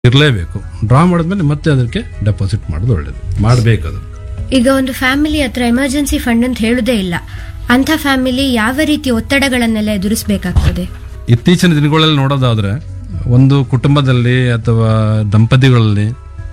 ಇರಲೇಬೇಕು ಡ್ರಾ ಮಾಡಿದ್ಮೇಲೆ ಮತ್ತೆ ಅದಕ್ಕೆ ಡೆಪಾಸಿಟ್ ಮಾಡೋದು ಒಳ್ಳೇದು ಮಾಡಬೇಕು ಅದು ಈಗ ಒಂದು ಫ್ಯಾಮಿಲಿ ಹತ್ರ ಎಮರ್ಜೆನ್ಸಿ ಫಂಡ್ ಅಂತ ಹೇಳುದೇ ಇಲ್ಲ ಅಂಥ ಫ್ಯಾಮಿಲಿ ಯಾವ ರೀತಿ ಒತ್ತಡಗಳನ್ನೆಲ್ಲ ಎದುರಿಸಬೇಕಾಗ್ತದೆ ಇತ್ತೀಚಿನ ದಿನಗಳಲ್ಲಿ ನೋಡೋದಾದ್ರೆ ಒಂದು ಕುಟುಂಬದಲ್ಲಿ ಅಥವಾ ದಂಪತಿಗಳಲ್ಲಿ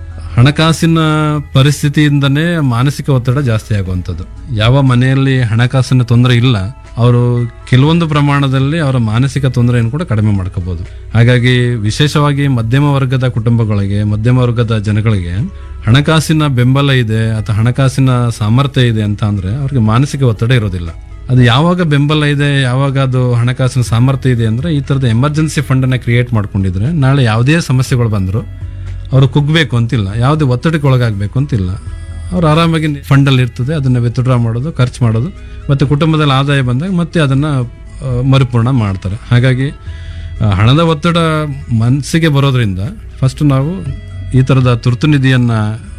ಹಣಕಾಸಿನ ಪರಿಸ್ಥಿತಿಯಿಂದನೇ ಮಾನಸಿಕ ಒತ್ತಡ ಜಾಸ್ತಿ ಆಗುವಂಥದ್ದು ಯಾವ ಮನೆಯಲ್ಲಿ ಹಣಕಾಸಿನ ತೊಂದರೆ ಇಲ್ಲ ಅವರು ಕೆಲವೊಂದು ಪ್ರಮಾಣದಲ್ಲಿ ಅವರ ಮಾನಸಿಕ ತೊಂದರೆಯನ್ನು ಕೂಡ ಕಡಿಮೆ ಮಾಡ್ಕೋಬಹುದು ಹಾಗಾಗಿ ವಿಶೇಷವಾಗಿ ಮಧ್ಯಮ ವರ್ಗದ ಕುಟುಂಬಗಳಿಗೆ ಮಧ್ಯಮ ವರ್ಗದ ಜನಗಳಿಗೆ ಹಣಕಾಸಿನ ಬೆಂಬಲ ಇದೆ ಅಥವಾ ಹಣಕಾಸಿನ ಸಾಮರ್ಥ್ಯ ಇದೆ ಅಂತ ಅಂದ್ರೆ ಅವ್ರಿಗೆ ಮಾನಸಿಕ ಒತ್ತಡ ಇರೋದಿಲ್ಲ ಅದು ಯಾವಾಗ ಬೆಂಬಲ ಇದೆ ಯಾವಾಗ ಅದು ಹಣಕಾಸಿನ ಸಾಮರ್ಥ್ಯ ಇದೆ ಅಂದ್ರೆ ಈ ತರದ ಎಮರ್ಜೆನ್ಸಿ ಫಂಡ್ ಅನ್ನ ಕ್ರಿಯೇಟ್ ಮಾಡ್ಕೊಂಡಿದ್ರೆ ನಾಳೆ ಯಾವುದೇ ಸಮಸ್ಯೆಗಳು ಬಂದ್ರು ಅವರು ಕುಗ್ಬೇಕು ಅಂತಿಲ್ಲ ಯಾವುದೇ ಒತ್ತಡಕ್ಕೆ ಒಳಗಾಗಬೇಕು ಅಂತಿಲ್ಲ ಅವ್ರು ಆರಾಮಾಗಿ ಫಂಡ್ ಅಲ್ಲಿ ಇರ್ತದೆ ಅದನ್ನ ವಿತ್ಡ್ರಾ ಮಾಡೋದು ಖರ್ಚು ಮಾಡೋದು ಮತ್ತೆ ಕುಟುಂಬದಲ್ಲಿ ಆದಾಯ ಬಂದಾಗ ಮತ್ತೆ ಅದನ್ನ ಆ, ಮರುಪೂರ್ಣ ಮಾಡ್ತಾರೆ ಹಾಗಾಗಿ ಆ, ಹಣದ ಒತ್ತಡ ಮನಸ್ಸಿಗೆ ಬರೋದ್ರಿಂದ ಫಸ್ಟ್ ನಾವು ಈ ತರದ ತುರ್ತು ನಿಧಿಯನ್ನ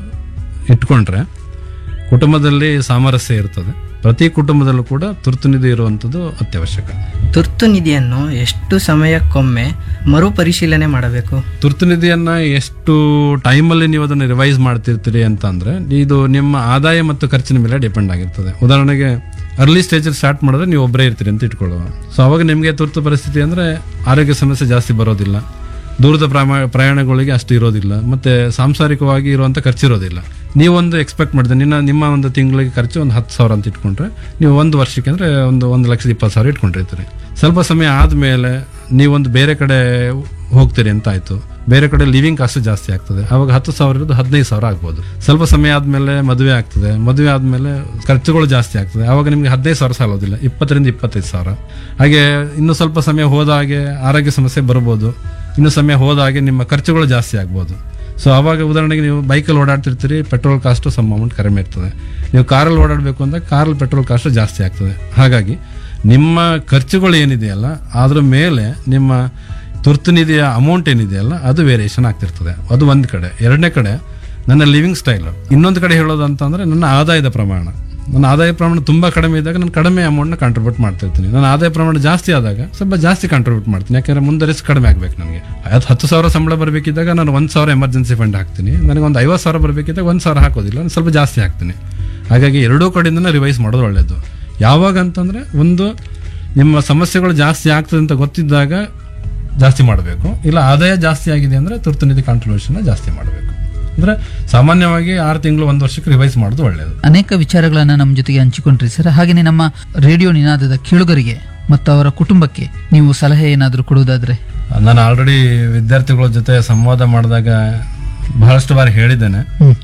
ಇಟ್ಕೊಂಡ್ರೆ ಕುಟುಂಬದಲ್ಲಿ ಸಾಮರಸ್ಯ ಇರ್ತದೆ ಪ್ರತಿ ಕುಟುಂಬದಲ್ಲೂ ಕೂಡ ತುರ್ತು ನಿಧಿ ಇರುವಂಥದ್ದು ಅತ್ಯವಶ್ಯಕ ತುರ್ತು ನಿಧಿಯನ್ನು ಎಷ್ಟು ಸಮಯಕ್ಕೊಮ್ಮೆ ಮರುಪರಿಶೀಲನೆ ಮಾಡಬೇಕು ತುರ್ತು ನಿಧಿಯನ್ನ ಎಷ್ಟು ಟೈಮಲ್ಲಿ ನೀವು ಅದನ್ನು ರಿವೈಸ್ ಮಾಡ್ತಿರ್ತೀರಿ ಅಂತ ಅಂದ್ರೆ ಇದು ನಿಮ್ಮ ಆದಾಯ ಮತ್ತು ಖರ್ಚಿನ ಮೇಲೆ ಡಿಪೆಂಡ್ ಆಗಿರ್ತದೆ ಉದಾಹರಣೆಗೆ ಅರ್ಲಿ ಸ್ಟೇಜಲ್ಲಿ ಸ್ಟಾರ್ಟ್ ಮಾಡಿದ್ರೆ ನೀವು ಒಬ್ಬರೇ ಇರ್ತೀರಿ ಅಂತ ಇಟ್ಕೊಳ್ಳುವ ಸೊ ಅವಾಗ ನಿಮಗೆ ತುರ್ತು ಪರಿಸ್ಥಿತಿ ಅಂದ್ರೆ ಆರೋಗ್ಯ ಸಮಸ್ಯೆ ಜಾಸ್ತಿ ಬರೋದಿಲ್ಲ ದೂರದ ಪ್ರಮಾ- ಪ್ರಯಾಣಗಳಿಗೆ ಅಷ್ಟು ಇರೋದಿಲ್ಲ ಮತ್ತೆ ಸಾಂಸಾರಿಕವಾಗಿ ಇರುವಂತ ಖರ್ಚಿರೋದಿಲ್ಲ ನೀವೊಂದು ಎಕ್ಸ್ಪೆಕ್ಟ್ ಮಾಡಿದ್ರೆ ನಿನ್ನ ನಿಮ್ಮ ಒಂದು ತಿಂಗಳಿಗೆ ಖರ್ಚು ಒಂದು ಹತ್ತು ಸಾವಿರ ಅಂತ ಇಟ್ಕೊಂಡ್ರೆ ನೀವು ಒಂದು ವರ್ಷಕ್ಕೆ ಅಂದ್ರೆ ಒಂದು ಒಂದು ಲಕ್ಷದ ಇಪ್ಪತ್ತು ಸಾವಿರ ಇಟ್ಕೊಂಡಿರ್ತೀರಿ ಸ್ವಲ್ಪ ಸಮಯ ಆದ್ಮೇಲೆ ನೀವೊಂದು ಬೇರೆ ಕಡೆ ಹೋಗ್ತೀರಿ ಅಂತ ಆಯ್ತು ಬೇರೆ ಕಡೆ ಲಿವಿಂಗ್ ಕಾಸ್ಟ್ ಜಾಸ್ತಿ ಆಗ್ತದೆ ಅವಾಗ ಹತ್ತು ಸಾವಿರ ಇರೋದು ಹದಿನೈದು ಸಾವಿರ ಆಗ್ಬೋದು ಸ್ವಲ್ಪ ಸಮಯ ಆದ್ಮೇಲೆ ಮದುವೆ ಆಗ್ತದೆ ಮದುವೆ ಆದ್ಮೇಲೆ ಖರ್ಚುಗಳು ಜಾಸ್ತಿ ಆಗ್ತದೆ ಅವಾಗ ನಿಮ್ಗೆ ಹದಿನೈದು ಸಾವಿರ ಸಾಲೋದಿಲ್ಲ ಇಪ್ಪತ್ತರಿಂದ ಇಪ್ಪತ್ತೈದು ಸಾವಿರ ಹಾಗೆ ಇನ್ನು ಸ್ವಲ್ಪ ಸಮಯ ಹೋದ ಹಾಗೆ ಆರೋಗ್ಯ ಸಮಸ್ಯೆ ಬರ್ಬೋದು ಇನ್ನು ಸಮಯ ಹೋದ ಹಾಗೆ ನಿಮ್ಮ ಖರ್ಚುಗಳು ಜಾಸ್ತಿ ಆಗ್ಬೋದು ಸೊ ಅವಾಗ ಉದಾಹರಣೆಗೆ ನೀವು ಬೈಕಲ್ಲಿ ಓಡಾಡ್ತಿರ್ತೀರಿ ಪೆಟ್ರೋಲ್ ಕಾಸ್ಟ್ ಸಮ್ ಅಮೌಂಟ್ ಕಡಿಮೆ ಇರ್ತದೆ ನೀವು ಕಾರಲ್ಲಿ ಓಡಾಡಬೇಕು ಅಂದಾಗ ಕಾರಲ್ಲಿ ಪೆಟ್ರೋಲ್ ಕಾಸ್ಟ್ ಜಾಸ್ತಿ ಆಗ್ತದೆ ಹಾಗಾಗಿ ನಿಮ್ಮ ಖರ್ಚುಗಳು ಏನಿದೆಯಲ್ಲ ಅದ್ರ ಮೇಲೆ ನಿಮ್ಮ ತುರ್ತು ನಿಧಿಯ ಅಮೌಂಟ್ ಏನಿದೆಯಲ್ಲ ಅದು ವೇರಿಯೇಷನ್ ಆಗ್ತಿರ್ತದೆ ಅದು ಒಂದು ಕಡೆ ಎರಡನೇ ಕಡೆ ನನ್ನ ಲಿವಿಂಗ್ ಸ್ಟೈಲ್ ಇನ್ನೊಂದು ಕಡೆ ಹೇಳೋದು ಅಂತಂದ್ರೆ ನನ್ನ ಆದಾಯದ ಪ್ರಮಾಣ ನನ್ನ ಆದಾಯ ಪ್ರಮಾಣ ತುಂಬಾ ಕಡಿಮೆ ಇದ್ದಾಗ ನಾನು ಕಡಿಮೆ ಅಮೌಂಟ್ನ ಕಾಂಟ್ರಿಬ್ಯೂಟ್ ಮಾಡ್ತಿರ್ತೀನಿ ನನ್ನ ಆದಾಯ ಪ್ರಮಾಣ ಜಾಸ್ತಿ ಆದಾಗ ಸ್ವಲ್ಪ ಜಾಸ್ತಿ ಕಾಂಟ್ರಿಬ್ಯೂಟ್ ಮಾಡ್ತೀನಿ ಯಾಕಂದ್ರೆ ಮುಂದೆ ರಿಸ್ಕ್ ಕಡಿಮೆ ಆಗ್ಬೇಕು ನನಗೆ ಅದು ಹತ್ತು ಸಾವಿರ ಸಂಬಳ ಬರಬೇಕಿದ್ದಾಗ ನಾನು ಒಂದು ಸಾವಿರ ಎಮರ್ಜೆನ್ಸಿ ಫಂಡ್ ಹಾಕ್ತೀನಿ ನನಗೆ ಒಂದು ಐವತ್ತು ಸಾವಿರ ಬರಬೇಕಿದ್ದಾಗ ಒಂದು ಸಾವಿರ ಹಾಕೋದಿಲ್ಲ ನಾನು ಸ್ವಲ್ಪ ಜಾಸ್ತಿ ಹಾಕ್ತೀನಿ ಹಾಗಾಗಿ ಎರಡೂ ಕಡೆಯಿಂದ ರಿವೈಸ್ ಮಾಡೋದು ಒಳ್ಳೆಯದು ಯಾವಾಗ ಅಂತಂದ್ರೆ ಒಂದು ನಿಮ್ಮ ಸಮಸ್ಯೆಗಳು ಜಾಸ್ತಿ ಆಗ್ತದೆ ಅಂತ ಗೊತ್ತಿದ್ದಾಗ ಜಾಸ್ತಿ ಮಾಡಬೇಕು ಇಲ್ಲ ಆದಾಯ ಜಾಸ್ತಿ ಆಗಿದೆ ಅಂದ್ರೆ ತುರ್ತು ನಿಧಿ ಕಾಂಟ್ರಿಬ್ಯೂಷನ್ ಜಾಸ್ತಿ ಮಾಡಬೇಕು ಅಂದ್ರೆ ಸಾಮಾನ್ಯವಾಗಿ ಆರು ತಿಂಗಳು ಒಂದು ವರ್ಷಕ್ಕೆ ರಿವೈಸ್ ಮಾಡೋದು ಒಳ್ಳೆಯದು ಅನೇಕ ವಿಚಾರಗಳನ್ನ ನಮ್ಮ ಜೊತೆಗೆ ಹಂಚಿಕೊಂಡ್ರಿ ಸರ್ ಹಾಗೆಯೇ ನಮ್ಮ ರೇಡಿಯೋ ನಿನಾದದ ಕೇಳುಗರಿಗೆ ಮತ್ತು ಅವರ ಕುಟುಂಬಕ್ಕೆ ನೀವು ಸಲಹೆ ಏನಾದರೂ ಕೊಡುವುದಾದ್ರೆ ನಾನು ಆಲ್ರೆಡಿ ವಿದ್ಯಾರ್ಥಿಗಳ ಜೊತೆ ಸಂವಾದ ಮಾಡಿದಾಗ ಬಹಳಷ್ಟು ಬಾರಿ ಹೇಳಿದ್ದೇನೆ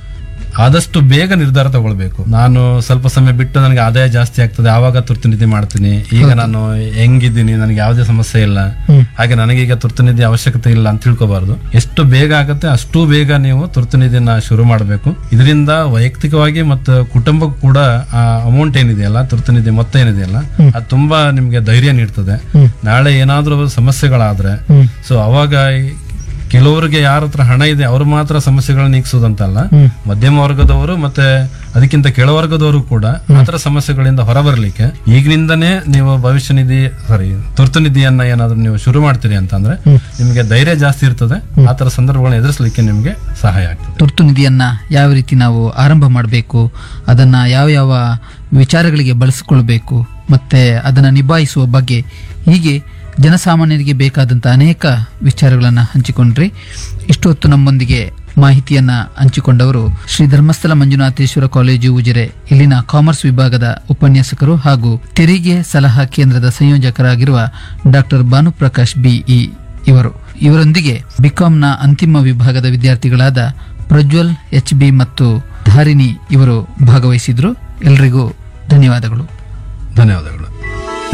ಆದಷ್ಟು ಬೇಗ ನಿರ್ಧಾರ ತಗೊಳ್ಬೇಕು ನಾನು ಸ್ವಲ್ಪ ಸಮಯ ಬಿಟ್ಟು ನನಗೆ ಆದಾಯ ಜಾಸ್ತಿ ಆಗ್ತದೆ ಆವಾಗ ತುರ್ತು ನಿಧಿ ಮಾಡ್ತೀನಿ ಈಗ ನಾನು ಹೆಂಗಿದ್ದೀನಿ ನನಗೆ ಯಾವುದೇ ಸಮಸ್ಯೆ ಇಲ್ಲ ಹಾಗೆ ನನಗೀಗ ತುರ್ತು ನಿಧಿ ಅವಶ್ಯಕತೆ ಇಲ್ಲ ಅಂತ ತಿಳ್ಕೊಬಾರ್ದು ಎಷ್ಟು ಬೇಗ ಆಗುತ್ತೆ ಅಷ್ಟು ಬೇಗ ನೀವು ತುರ್ತು ನಿಧಿನ ಶುರು ಮಾಡಬೇಕು ಇದರಿಂದ ವೈಯಕ್ತಿಕವಾಗಿ ಮತ್ತು ಕುಟುಂಬಕ್ಕೂ ಕೂಡ ಆ ಅಮೌಂಟ್ ಏನಿದೆಯಲ್ಲ ತುರ್ತು ನಿಧಿ ಮೊತ್ತ ಏನಿದೆಯಲ್ಲ ಅದು ತುಂಬಾ ನಿಮ್ಗೆ ಧೈರ್ಯ ನೀಡ್ತದೆ ನಾಳೆ ಏನಾದ್ರೂ ಸಮಸ್ಯೆಗಳಾದ್ರೆ ಸೊ ಅವಾಗ ಈ ಕೆಲವರಿಗೆ ಯಾರ ಹತ್ರ ಹಣ ಇದೆ ಅವ್ರು ಮಾತ್ರ ಸಮಸ್ಯೆಗಳನ್ನ ನೀಗಿಸೋದಂತಲ್ಲ ಮಧ್ಯಮ ವರ್ಗದವರು ಮತ್ತೆ ಅದಕ್ಕಿಂತ ಕೆಳವರ್ಗದವರು ಕೂಡ ಆತರ ಸಮಸ್ಯೆಗಳಿಂದ ಹೊರಬರಲಿಕ್ಕೆ ಈಗಿನಿಂದನೇ ನೀವು ಭವಿಷ್ಯ ನಿಧಿ ಸಾರಿ ತುರ್ತು ನಿಧಿಯನ್ನ ಏನಾದ್ರೂ ನೀವು ಶುರು ಮಾಡ್ತೀರಿ ಅಂತಂದ್ರೆ ನಿಮಗೆ ಧೈರ್ಯ ಜಾಸ್ತಿ ಇರ್ತದೆ ಆತರ ಸಂದರ್ಭಗಳನ್ನ ಎದುರಿಸಲಿಕ್ಕೆ ನಿಮ್ಗೆ ಸಹಾಯ ಆಗ್ತದೆ ತುರ್ತು ನಿಧಿಯನ್ನ ಯಾವ ರೀತಿ ನಾವು ಆರಂಭ ಮಾಡಬೇಕು ಅದನ್ನ ಯಾವ ಯಾವ ವಿಚಾರಗಳಿಗೆ ಬಳಸಿಕೊಳ್ಬೇಕು ಮತ್ತೆ ಅದನ್ನ ನಿಭಾಯಿಸುವ ಬಗ್ಗೆ ಹೀಗೆ ಜನಸಾಮಾನ್ಯರಿಗೆ ಬೇಕಾದಂತ ಅನೇಕ ವಿಚಾರಗಳನ್ನ ಹಂಚಿಕೊಂಡ್ರಿ ಇಷ್ಟೊತ್ತು ನಮ್ಮೊಂದಿಗೆ ಮಾಹಿತಿಯನ್ನ ಹಂಚಿಕೊಂಡವರು ಶ್ರೀ ಧರ್ಮಸ್ಥಳ ಮಂಜುನಾಥೇಶ್ವರ ಕಾಲೇಜು ಉಜಿರೆ ಇಲ್ಲಿನ ಕಾಮರ್ಸ್ ವಿಭಾಗದ ಉಪನ್ಯಾಸಕರು ಹಾಗೂ ತೆರಿಗೆ ಸಲಹಾ ಕೇಂದ್ರದ ಸಂಯೋಜಕರಾಗಿರುವ ಡಾಕ್ಟರ್ ಭಾನುಪ್ರಕಾಶ್ ಬಿಇ ಇವರು ಇವರೊಂದಿಗೆ ಬಿಕಾಂನ ಅಂತಿಮ ವಿಭಾಗದ ವಿದ್ಯಾರ್ಥಿಗಳಾದ ಪ್ರಜ್ವಲ್ ಎಚ್ ಬಿ ಮತ್ತು ಧಾರಿಣಿ ಇವರು ಭಾಗವಹಿಸಿದ್ರು ಎಲ್ರಿಗೂ ಧನ್ಯವಾದಗಳು ಧನ್ಯವಾದಗಳು